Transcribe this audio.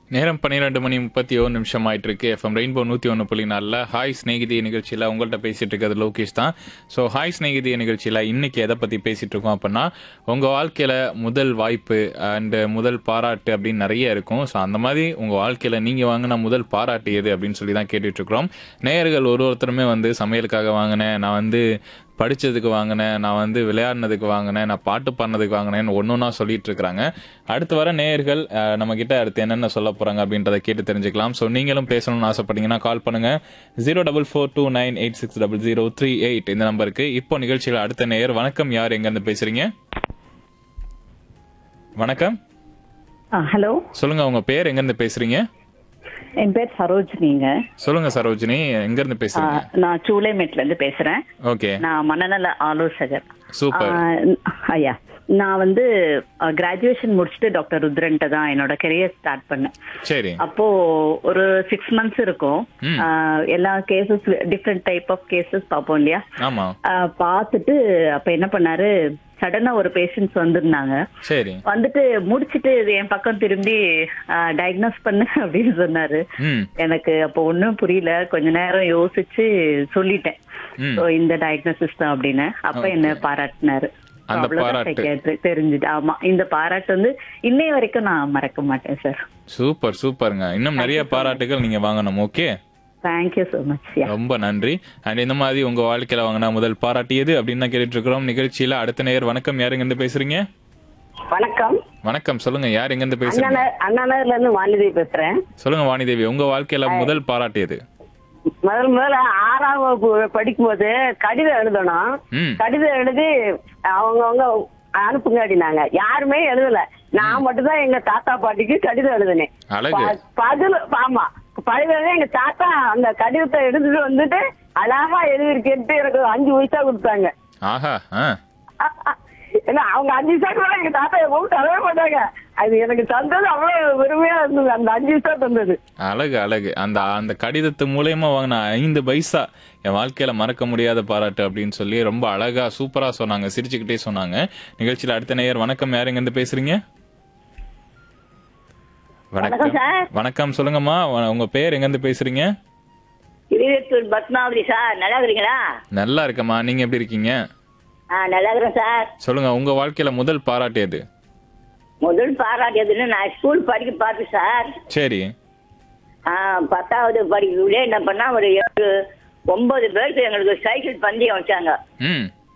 நேரம் பன்னிரெண்டு மணி முப்பத்தி ஒரு நிமிஷம் ஆயிட்டு இருக்கு எஃப்எம் ரெயின்போ நூற்றி ஒன்று புள்ளி நாலில் ஹாய் ஸ்நேகிதி நிகழ்ச்சியில் உங்கள்கிட்ட பேசிட்டு இருக்கிறது லோகேஷ் தான் ஸோ ஹாய் ஸ்நேகிதி நிகழ்ச்சியில் இன்னைக்கு எதை பற்றி பேசிட்டு இருக்கோம் அப்படின்னா உங்கள் வாழ்க்கையில் முதல் வாய்ப்பு அண்ட் முதல் பாராட்டு அப்படின்னு நிறைய இருக்கும் ஸோ அந்த மாதிரி உங்கள் வாழ்க்கையில் நீங்கள் வாங்கின முதல் பாராட்டு எது அப்படின்னு சொல்லி தான் கேட்டுட்டு இருக்கிறோம் நேயர்கள் ஒரு ஒருத்தருமே வந்து சமையலுக்காக வாங்கினேன் நான் வந்து படித்ததுக்கு வாங்கினேன் நான் வந்து விளையாடினதுக்கு வாங்கினேன் நான் பாட்டு பாடினதுக்கு வாங்கினேன்னு ஒன்று ஒன்றா சொல்லிட்டு இருக்கிறாங்க அடுத்து வர நேயர்கள் அஹ், நம்ம கிட்ட அடுத்து என்னென்ன சொல்ல போறாங்க அப்படின்றத கேட்டு தெரிஞ்சுக்கலாம் ஸோ நீங்களும் பேசணும்னு ஆசைப்பட்டீங்கன்னா கால் பண்ணுங்க zero double four two nine eight six double zero three eight இந்த நம்பருக்கு இப்போ நிகழ்ச்சியில் அடுத்த நேயர் வணக்கம் யார் எங்கேருந்து பேசுறீங்க வணக்கம் ஹலோ சொல்லுங்க உங்க பேர் எங்கேருந்து பேசுறீங்க என் பேர் சரோஜினிங்க சொல்லுங்க சரோஜினி எங்கேருந்து ஆ, பேசுறீங்க நான் சூளைமேட்ல இருந்து பேசுறேன் ஓகே நான் மனநல ஆலோசகர் சூப்பர் ஆ, ஐயா நான் வந்து கிராஜுவேஷன் முடிச்சுட்டு டாக்டர் ருத்ரன்ட்ட தான் என்னோட கெரியர் ஸ்டார்ட் பண்ணேன் சரி அப்போ ஒரு சிக்ஸ் மந்த்ஸ் இருக்கும் ம். ஆ, எல்லா cases different type of cases பார்ப்போம் இல்லையா ஆமா ஆ, பார்த்துட்டு அப்ப என்ன பண்ணாரு சடனா ஒரு பேஷண்ட்ஸ் வந்திருந்தாங்க சரி வந்துட்டு முடிச்சிட்டு இது என் பக்கம் திரும்பி டயக்னோஸ் பண்ணு அப்படின்னு சொன்னாரு ம் எனக்கு அப்போ ஒண்ணும் புரியல கொஞ்ச நேரம் யோசிச்சு சொல்லிட்டேன் ம் So, இந்த டயக்னோசிஸ் தான் அப்படின்னு அப்ப என்ன பாராட்டினாரு So, அந்த அவ்வளவுதான் பாராட்டு. psychiatrist தெரிஞ்சுது ஆமா இந்த பாராட்டு வந்து இன்னைய வரைக்கும் நான் மறக்க மாட்டேன் சார் சூப்பர் சூப்பருங்க இன்னும் நிறைய பாராட்டுகள் நீங்க வாங்கணும் okay thank you so much yeah ரொம்ப நன்றி அண்ட் இந்த மாதிரி உங்க வாழ்க்கையில வாங்கின முதல் பாராட்டியது அப்படின்னு தான் கேட்டுட்டு இருக்கிறோம் நிகழ்ச்சியில அடுத்த நேயர் வணக்கம் யார் எங்க இருந்து பேசுறீங்க வணக்கம் வணக்கம் சொல்லுங்க யார் எங்க இருந்து பேசுறீங்க அண்ணா அண்ணா நகர்ல இருந்து வாணிதேவி பேசுறேன் சொல்லுங்க வாணிதேவி உங்க வாழ்க்கையில முதல் பாராட்டியது முதல் முதல்ல ஆறாம் வகுப்பு படிக்கும்போது கடிதம் எழுதணும் ம் கடிதம் எழுதி அவங்கவங்க அனுப்புங்க அப்படின்னாங்க யாருமே எழுதல நான் மட்டும்தான் எங்க தாத்தா பாட்டிக்கு கடிதம் எழுதினேன் அழகு ப- பதில் ஆமா பதில் எங்க தாத்தா அந்த கடிதத்தை எடுத்துட்டு வந்துட்டு அழகா எழுதிருக்கேன்ட்டு எனக்கு ஒரு அஞ்சு பைசா கொடுத்தாங்க ஆஹா ஆ ஏன்னா அவங்க அஞ்சு பைசா கூட எங்க தாத்தா கூப்பிட்டு தரவே மாட்டாங்க அது எனக்கு தந்தது அவ்வளவு பெருமையா இருந்தது அந்த அஞ்சு பைசா தந்தது அழகு அழகு அந்த அந்த கடிதத்து மூலயமா வாங்கின ஐந்து பைசா என் வாழ்க்கையில மறக்க முடியாத பாராட்டு அப்படின்னு சொல்லி ரொம்ப அழகா சூப்பரா சொன்னாங்க சிரிச்சுக்கிட்டே சொன்னாங்க நிகழ்ச்சியில அடுத்த நேயர் வணக்கம் யார் எங்க இருந்து பேசுறீங்க வணக்கம் சார். வணக்கம் சொல்லுங்கம்மா வ- உங்க பேர் எங்க இருந்து பேசுறீங்க இருபத்தூர் பத்மாவதி சார் நல்லா இருக்கிறீங்களா நல்லா இருக்கம்மா நீங்க எப்படி இருக்கீங்க ஆ நல்லா இருக்கிறேன் சார் சொல்லுங்க உங்க வாழ்க்கையில முதல் பாராட்டு எது முதல் பாராட்டியதுன்னு நான் ஸ்கூல் படிக்க பார்த்தேன் சார் சரி ஆ, பத்தாவது படிக்கக்குள்ளே என்ன பண்ணா ஒரு ஏழு ஒன்பது பேருக்கு எங்களுக்கு சைக்கிள் பந்தயம் வச்சாங்க ம்